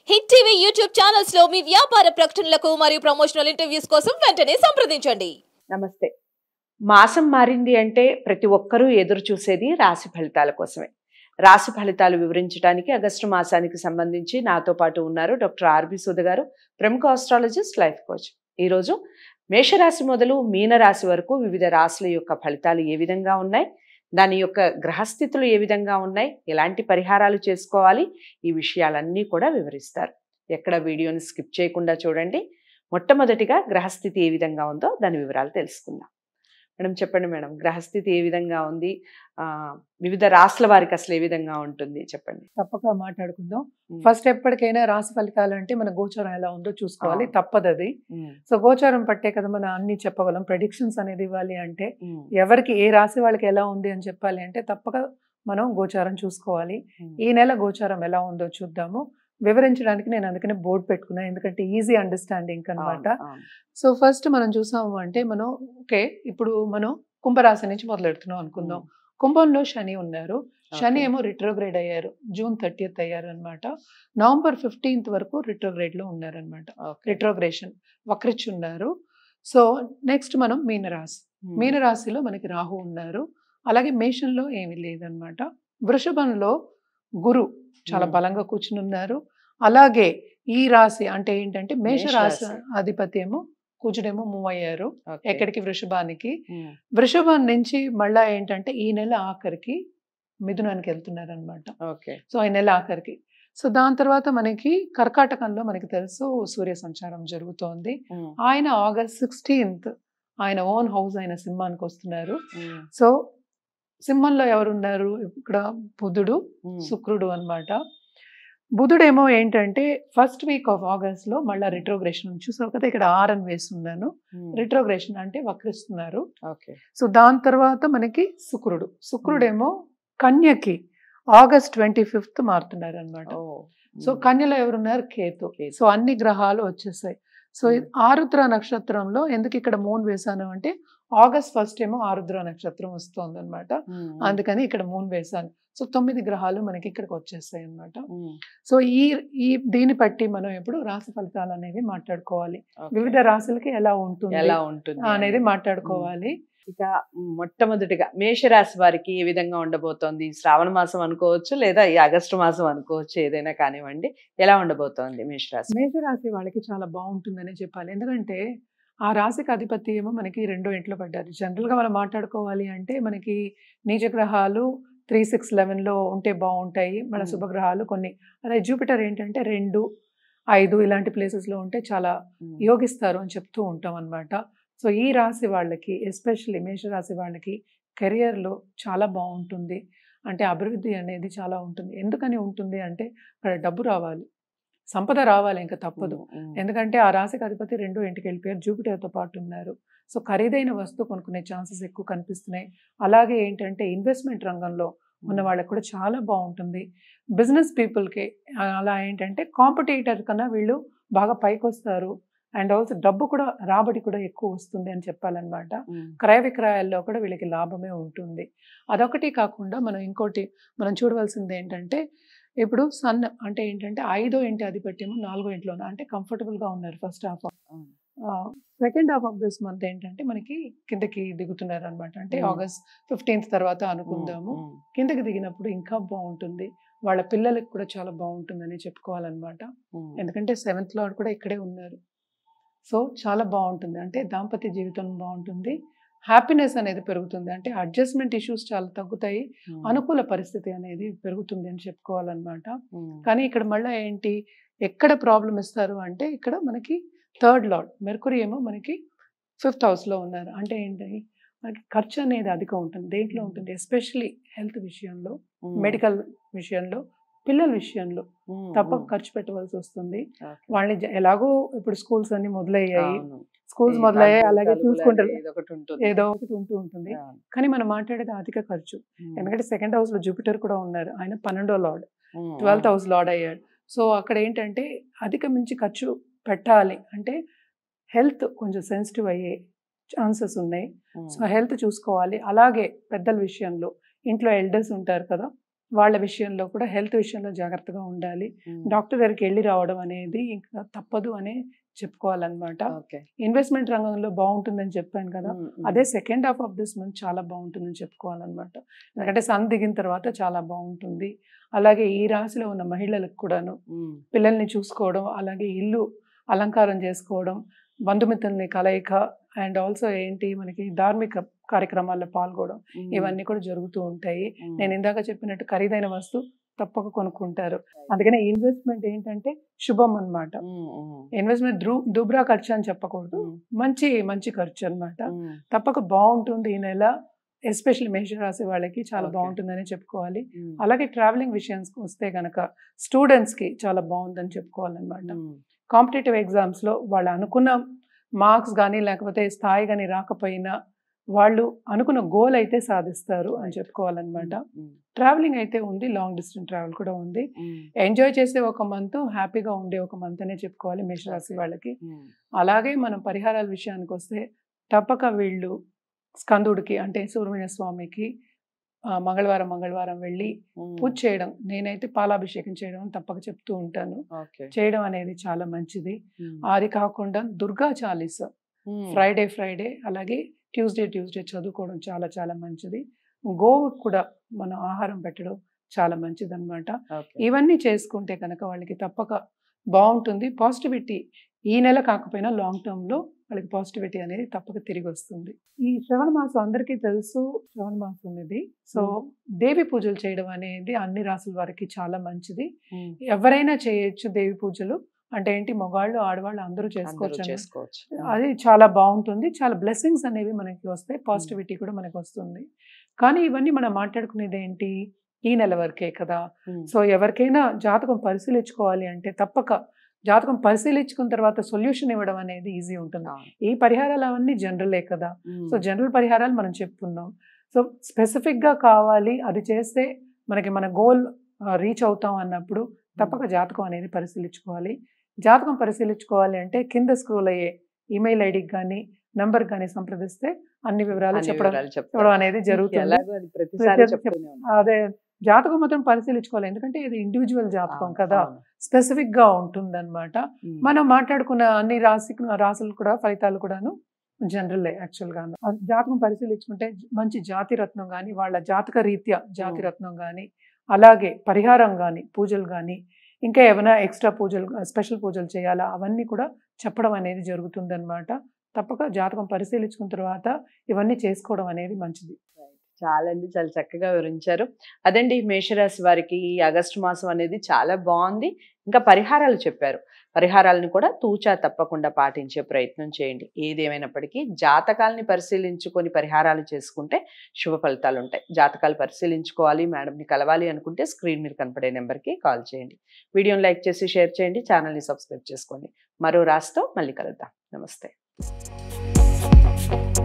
Hit TV YouTube channels లో మీ వ్యాపార ప్రకటనలకు మరియు ప్రమోషనల్ ఇంటర్వ్యూస్ కోసం వెంటనే సంప్రదించండి నమస్తే మాసం మారింది అంటే ప్రతి ఒక్కరూ ఎదురు చూసేది రాశి ఫలితాల కోసమే రాశి ఫలితాలు వివరించడానికి ఆగస్టు మాసానికి సంబంధించి నాతో పాటు ఉన్నారు డాక్టర్ ఆర్బి సుధ గారు ప్రముఖ ఆస్ట్రాలజిస్ట్ లైఫ్ కోచ్ ఈరోజు మేషరాశి మొదలు మీనరాశి వరకు వివిధ రాశుల యొక్క ఫలితాలు ఏ విధంగా ఉన్నాయి దాని యొక్క గ్రహస్థితులు ఏ విధంగా ఉన్నాయి ఎలాంటి పరిహారాలు చేసుకోవాలి ఈ విషయాలన్నీ కూడా వివరిస్తారు ఎక్కడ వీడియోని స్కిప్ చేయకుండా చూడండి మొట్టమొదటిగా గ్రహస్థితి ఏ విధంగా ఉందో దాని వివరాలు తెలుసుకుందాం మేడం చెప్పండి మేడం గ్రహస్థితి ఏ విధంగా ఉంది ఆ, వివిధ రాశుల వారికి అసలు ఏ విధంగా ఉంటుంది చెప్పండి తప్పక మాట్లాడుకుందాం ఉమ్, ఫస్ట్ ఎప్పటికైనా రాశి ఫలితాలు అంటే మన గోచారం ఎలా ఉందో చూసుకోవాలి ఆ. తప్పదు అది ఉమ్, సో గోచారం పట్టే కదా మనం అన్ని చెప్పగలం ప్రెడిక్షన్స్ అనేది ఇవ్వాలి అంటే ఉమ్, ఎవరికి ఏ రాశి వాళ్ళకి ఎలా ఉంది అని చెప్పాలి అంటే తప్పక మనం గోచారం చూసుకోవాలి ఉమ్, ఈ నెల గోచారం ఎలా ఉందో చూద్దాము వివరించడానికి నేను అందుకనే బోర్డు పెట్టుకున్నాను ఎందుకంటే ఈజీ అండర్స్టాండింగ్ అన్నమాట అవును, అవును. సో ఫస్ట్ మనం చూసాము అంటే మనం ఓకే ఇప్పుడు మనం కుంభరాశి నుంచి మొదలెడుతున్నాం అనుకుందాం ఉమ్, కుంభంలో శని ఉన్నారు శని ఓకే. ఏమో రిట్రోగ్రేడ్ అయ్యారు జూన్ థర్టీయత్ అయ్యారు అనమాట నవంబర్ ఫిఫ్టీన్త్ వరకు రిట్రోగ్రేడ్ లో ఉన్నారనమాట ఓకే. రిట్రోగ్రేషన్ వక్రిచ్ ఉన్నారు సో నెక్స్ట్ మనం మీనరాశి ఉమ్, మీనరాశిలో మనకి రాహు ఉన్నారు అలాగే మేషంలో ఏమీ లేదనమాట వృషభంలో గురు చాలా మ్మ్. బలంగా కూర్చుని ఉన్నారు అలాగే ఈ రాశి అంటే ఏంటంటే మేషరాశి మేషరాశి. అధిపతి ఏమో కూర్చుడేమో మూవ్ అయ్యారు ఓకే. ఎక్కడికి వృషభానికి ఉమ్, వృషభం నుంచి మళ్ళా ఏంటంటే ఈ నెల ఆఖరికి మిథునానికి వెళ్తున్నారు అనమాట ఓకే సో ఈ నెల ఆఖరికి సో దాని తర్వాత మనకి కర్కాటకంలో మనకి తెలుసు సూర్య సంచారం జరుగుతోంది ఉమ్, ఆయన ఆగస్ట్ సిక్స్టీన్త్ ఆయన ఓన్ హౌస్ ఆయన సింహానికి వస్తున్నారు ఉమ్, సో సింహంలో ఎవరున్నారు ఇక్కడ బుధుడు ఉమ్, శుక్రుడు అన్నమాట బుధుడేమో ఏంటంటే ఫస్ట్ వీక్ ఆఫ్ ఆగస్ట్ లో మళ్ళీ రిట్రోగ్రేషన్ చూసావు కదా ఇక్కడ ఆర్ అని వేస్తున్నాను ఉమ్, రిట్రోగ్రేషన్ అంటే వక్రిస్తున్నారు ఓకే సో దాని తర్వాత మనకి శుక్రుడు శుక్రుడేమో కన్యకి ఆగస్ట్ ట్వంటీ ఫిఫ్త్ మారుతున్నారు అనమాట ఓ, సో ఉమ్, కన్యలో ఎవరున్నారు కేతు కేతు. సో అన్ని గ్రహాలు వచ్చేసాయి సో ఇది ఆరుద్ర నక్షత్రంలో ఎందుకు ఇక్కడ మూన్ వేశాను అంటే ఆగస్ట్ ఫస్ట్ ఏమో ఆరుద్ర నక్షత్రం వస్తుంది అనమాట ఉమ్, అందుకని ఇక్కడ మూన్ వేశాను సో తొమ్మిది గ్రహాలు మనకి ఇక్కడికి వచ్చేస్తాయి అనమాట ఉమ్, సో ఈ ఈ దీన్ని బట్టి మనం ఇప్పుడు రాశి ఫలితాలు అనేవి మాట్లాడుకోవాలి ఓకే. వివిధ రాశులకి ఎలా ఉంటుంది ఎలా ఉంటుంది అనేది మాట్లాడుకోవాలి ఇక మొట్టమొదటిగా మేషరాశి వారికి ఏ విధంగా ఉండబోతోంది శ్రావణ మాసం అనుకోవచ్చు లేదా ఈ ఆగస్టు మాసం అనుకోవచ్చు ఏదైనా కానివ్వండి ఎలా ఉండబోతోంది మేషరాశి మేషరాశి వాళ్ళకి చాలా బాగుంటుందనే చెప్పాలి ఎందుకంటే ఆ రాశికి అధిపతి ఏమో మనకి రెండో ఇంట్లో పడ్డారు జనరల్గా మనం మాట్లాడుకోవాలి అంటే మనకి నీచ గ్రహాలు త్రీ సిక్స్ లెవెన్లో ఉంటే బాగుంటాయి మన Hmm. శుభగ్రహాలు కొన్ని అదే జూపిటర్ ఏంటంటే రెండు ఐదు ఇలాంటి ప్లేసెస్లో ఉంటే చాలా ఉమ్, యోగిస్తారు అని చెప్తూ ఉంటాం అనమాట సో ఈ రాశి వాళ్ళకి ఎస్పెషల్లీ మేషరాశి వాళ్ళకి కెరియర్లో చాలా బాగుంటుంది అంటే అభివృద్ధి అనేది చాలా ఉంటుంది ఎందుకని ఉంటుంది అంటే అక్కడ డబ్బు రావాలి సంపద రావాలి ఇంకా తప్పదు ఉమ్, ఉమ్, ఎందుకంటే ఆ రాశికి అధిపతి రెండో ఇంటికి వెళ్ళిపోయారు జూపిటర్తో పాటు ఉన్నారు సో ఖరీదైన వస్తువు కొనుక్కునే ఛాన్సెస్ ఎక్కువ కనిపిస్తున్నాయి అలాగే ఏంటంటే ఇన్వెస్ట్మెంట్ రంగంలో ఉన్న వాళ్ళకి కూడా చాలా బాగుంటుంది బిజినెస్ పీపుల్కి అలా ఏంటంటే కాంపిటీటర్ కన్నా వీళ్ళు బాగా పైకి వస్తారు అండ్ ఆల్సో డబ్బు కూడా రాబడి కూడా ఎక్కువ వస్తుంది అని చెప్పాలన్నమాట ఉమ్, క్రయ విక్రయాల్లో కూడా వీళ్ళకి లాభమే ఉంటుంది అదొకటి కాకుండా మనం ఇంకోటి మనం చూడవలసింది ఏంటంటే ఇప్పుడు సన్ అంటే ఏంటంటే ఐదో ఇంటి అధిపత్యము నాలుగో ఇంట్లోనే అంటే కంఫర్టబుల్గా ఉన్నారు first half um, second half of this month ఏంటంటే మనకి కిందకి దిగుతున్నారు అనమాట అంటే Hmm. ఆగస్ట్ ఫిఫ్టీన్త్ తర్వాత అనుకుందాము ఉమ్, కిందకి దిగినప్పుడు ఇంకా బాగుంటుంది వాళ్ళ పిల్లలకి కూడా చాలా బాగుంటుందని చెప్పుకోవాలన్నమాట ఉమ్, ఎందుకంటే సెవెంత్ లార్డ్ కూడా ఇక్కడే ఉన్నారు సో చాలా బాగుంటుంది అంటే దాంపత్య జీవితం బాగుంటుంది హ్యాపీనెస్ అనేది పెరుగుతుంది అంటే అడ్జస్ట్మెంట్ ఇష్యూస్ చాలా తగ్గుతాయి ఉమ్, అనుకూల పరిస్థితి అనేది పెరుగుతుంది అని చెప్పుకోవాలన్నమాట ఉమ్, కానీ ఇక్కడ మళ్ళీ ఏంటి ఎక్కడ ప్రాబ్లం ఇస్తారు అంటే ఇక్కడ మనకి థర్డ్ లార్డ్ మెర్కురీ ఏమో మనకి ఫిఫ్త్ హౌస్లో ఉన్నారు అంటే ఏంటి మనకి ఖర్చు అనేది అధికం ఉంటుంది దేంట్లో ఉంటుంది ఎస్పెషలీ హెల్త్ విషయంలో ఉమ్, మెడికల్ విషయంలో పిల్లల విషయంలో ఉమ్, తప్పక ఉమ్, ఖర్చు పెట్టవలసి వస్తుంది ఓకే. వాళ్ళని జ- ఎలాగో ఇప్పుడు స్కూల్స్ అన్ని మొదలయ్యాయి అవును. స్కూల్స్ ఈ మొదలయ్యాయి బంధువులు, అలాగే తలుపులు చూసుకుంటారు ఏదో ఒకటి ఉంటుంది ఏదో ఒకటి ఉంటూ ఉంటుంది అవును. కానీ మనం మాట్లాడేది అధిక ఖర్చు ఉమ్, ఎందుకంటే సెకండ్ హౌస్ లో జూపిటర్ కూడా ఉన్నారు ఆయన పన్నెండో lord um, twelfth um, house lord అయ్యాడు సో అక్కడ ఏంటంటే అధిక మించి ఖర్చు పెట్టాలి అంటే హెల్త్ కొంచెం సెన్సిటివ్ అయ్యే ఛాన్సెస్ ఉన్నాయి ఉమ్, సో హెల్త్ చూసుకోవాలి అలాగే పెద్దల విషయంలో ఇంట్లో ఎల్డర్స్ ఉంటారు కదా వాళ్ళ విషయంలో కూడా హెల్త్ విషయంలో జాగ్రత్తగా ఉండాలి డాక్టర్ దగ్గరికి వెళ్ళి రావడం అనేది ఇంకా తప్పదు అనే చెప్పుకోవాలన్నమాట ఓకే ఇన్వెస్ట్మెంట్ రంగంలో బాగుంటుందని చెప్పాను కదా అదే second half of this month చాలా బాగుంటుందని చెప్పుకోవాలన్నమాట ఎందుకంటే సన్ దిగిన తర్వాత చాలా బాగుంటుంది అలాగే ఈ రాశిలో ఉన్న మహిళలకు కూడాను పిల్లల్ని చూసుకోవడం అలాగే ఇల్లు అలంకారం చేసుకోవడం బంధుమిత్రుల్ని కలయిక అండ్ ఆల్సో ఏంటి మనకి ధార్మిక కార్యక్రమాల్లో పాల్గొనడం ఇవన్నీ కూడా జరుగుతూ ఉంటాయి నేను ఇందాక చెప్పినట్టు ఖరీదైన వస్తువు తప్పక కొనుక్కుంటారు అందుకనే ఇన్వెస్ట్మెంట్ ఏంటంటే శుభం అన్నమాట ఇన్వెస్ట్మెంట్ ద్రూ దుబ్రా ఖర్చు అని చెప్పకూడదు మంచి మంచి ఖర్చు అన్నమాట తప్పక బాగుంటుంది ఈ నెల ఎస్పెషల్లీ మేషరాశి వాళ్ళకి చాలా Okay. బాగుంటుందని చెప్పుకోవాలి అలాగే ట్రావెలింగ్ విషయానికి వస్తే గనక స్టూడెంట్స్ కి చాలా బాగుందని చెప్పుకోవాలన్నమాట కాంపిటేటివ్ ఎగ్జామ్స్ లో వాళ్ళు అనుకున్న మార్క్స్ కానీ లేకపోతే స్థాయి కానీ రాకపోయినా వాళ్ళు అనుకున్న గోల్ అయితే సాధిస్తారు అని చెప్పుకోవాలన్నమాట ట్రావెలింగ్ అయితే ఉంది లాంగ్ డిస్టెన్స్ ట్రావెల్ కూడా ఉంది ఎంజాయ్ చేసే ఒక మంత్ హ్యాపీగా ఉండే ఒక మంత్ అనే చెప్పుకోవాలి మేషరాశి Okay. వాళ్ళకి అలాగే మనం పరిహారాల విషయానికి వస్తే తప్పక వీళ్ళు స్కందుడికి అంటే సుబ్రహ్మణ్య స్వామికి ఆ, మంగళవారం మంగళవారం వెళ్ళి పూజ చేయడం నేనైతే పాలాభిషేకం చేయడం అని తప్పక చెప్తూ ఉంటాను ఓకే చేయడం అనేది చాలా మంచిది అది కాకుండా దుర్గా చాలీస ఫ్రైడే ఫ్రైడే అలాగే ట్యూస్డే ట్యూస్డే చదువుకోవడం చాలా చాలా మంచిది గోవుకు కూడా మనం ఆహారం పెట్టడం చాలా మంచిది అనమాట ఇవన్నీ చేసుకుంటే కనుక వాళ్ళకి తప్పక బాగుంటుంది పాజిటివిటీ ఈ నెల కాకపోయినా లాంగ్ టర్మ్లో వాళ్ళకి పాజిటివిటీ అనేది తప్పక తిరిగి వస్తుంది ఈ శ్రవణ మాసం అందరికీ తెలుసు శ్రవణ మాసం ఇది సో దేవి పూజలు చేయడం అనేది అన్ని రాసుల వారికి చాలా మంచిది ఎవరైనా చేయొచ్చు దేవి పూజలు అంటే ఏంటి మగవాళ్ళు ఆడవాళ్ళు అందరూ చేసుకోవచ్చు అన్నమాట. చేసుకోవచ్చు అది చాలా బాగుంటుంది చాలా బ్లెస్సింగ్స్ అనేవి మనకి వస్తాయి పాజిటివిటీ కూడా మనకి వస్తుంది కానీ ఇవన్నీ మనం మాట్లాడుకునేది ఏంటి ఈ నెల వరకే కదా సో ఎవరికైనా జాతకం పరిశీలించుకోవాలి అంటే తప్పక జాతకం పరిశీలించుకున్న తర్వాత సొల్యూషన్ ఇవ్వడం అనేది ఈజీ ఉంటుంది ఈ పరిహారాలు అవన్నీ జనరలే కదా సో జనరల్ పరిహారాలు మనం చెప్పుకున్నాం సో స్పెసిఫిక్గా కావాలి అది చేస్తే మనకి మన గోల్ రీచ్ అవుతాం అన్నప్పుడు తప్పక జాతకం అనేది పరిశీలించుకోవాలి జాతకం పరిశీలించుకోవాలి అంటే కింద స్క్రోల్ అయ్యే ఈమెయిల్ ఐడికి కానీ నంబర్ కానీ సంప్రదిస్తే అన్ని వివరాలు అన్ని చెప్పడం వివరాలు చెప్తారు. చెప్పడం అనేది జరుగుతుంది ఎలాగో అది ప్రతిసారి ప్రతి- చెప్తూనే ఉన్నాం. అదే జాతకం మాత్రం పరిశీలించుకోవాలి ఎందుకంటే ఇది ఇండివిజువల్ జాతకం అవును, కదా అవును. స్పెసిఫిక్ గా ఉంటుందన్నమాట ఉమ్. మనం మాట్లాడుకున్న అన్ని రాశి రాసులు కూడా ఫలితాలు కూడాను జనరల్ యాక్చువల్ గా ఆ జాతకం పరిశీలించుకుంటే మంచి జాతి రత్నం కానీ వాళ్ళ జాతక రీత్యా జాతి Hmm. రత్నం కానీ అలాగే పరిహారం కానీ పూజలు కానీ ఇంకా ఏమైనా ఎక్స్ట్రా పూజలు స్పెషల్ పూజలు చేయాలా అవన్నీ కూడా చెప్పడం అనేది జరుగుతుందన్నమాట తప్పక జాతకం పరిశీలించుకున్న తర్వాత ఇవన్నీ చేసుకోవడం అనేది మంచిది చాలా అండి చాలా చక్కగా వివరించారు అదండి మేషరాశి వారికి ఈ ఆగస్టు మాసం అనేది చాలా బాగుంది ఇంకా పరిహారాలు చెప్పారు పరిహారాలను కూడా తూచా తప్పకుండా పాటించే ప్రయత్నం చేయండి ఏదేమైనప్పటికీ జాతకాలని పరిశీలించుకొని పరిహారాలు చేసుకుంటే శుభ ఫలితాలు ఉంటాయి జాతకాలు పరిశీలించుకోవాలి మేడంని కలవాలి అనుకుంటే స్క్రీన్ మీద కనపడే నెంబర్కి కాల్ చేయండి వీడియోని లైక్ చేసి షేర్ చేయండి ఛానల్ని సబ్స్క్రైబ్ చేసుకోండి మరో రాస్తో మళ్ళీ కలుద్దాం నమస్తే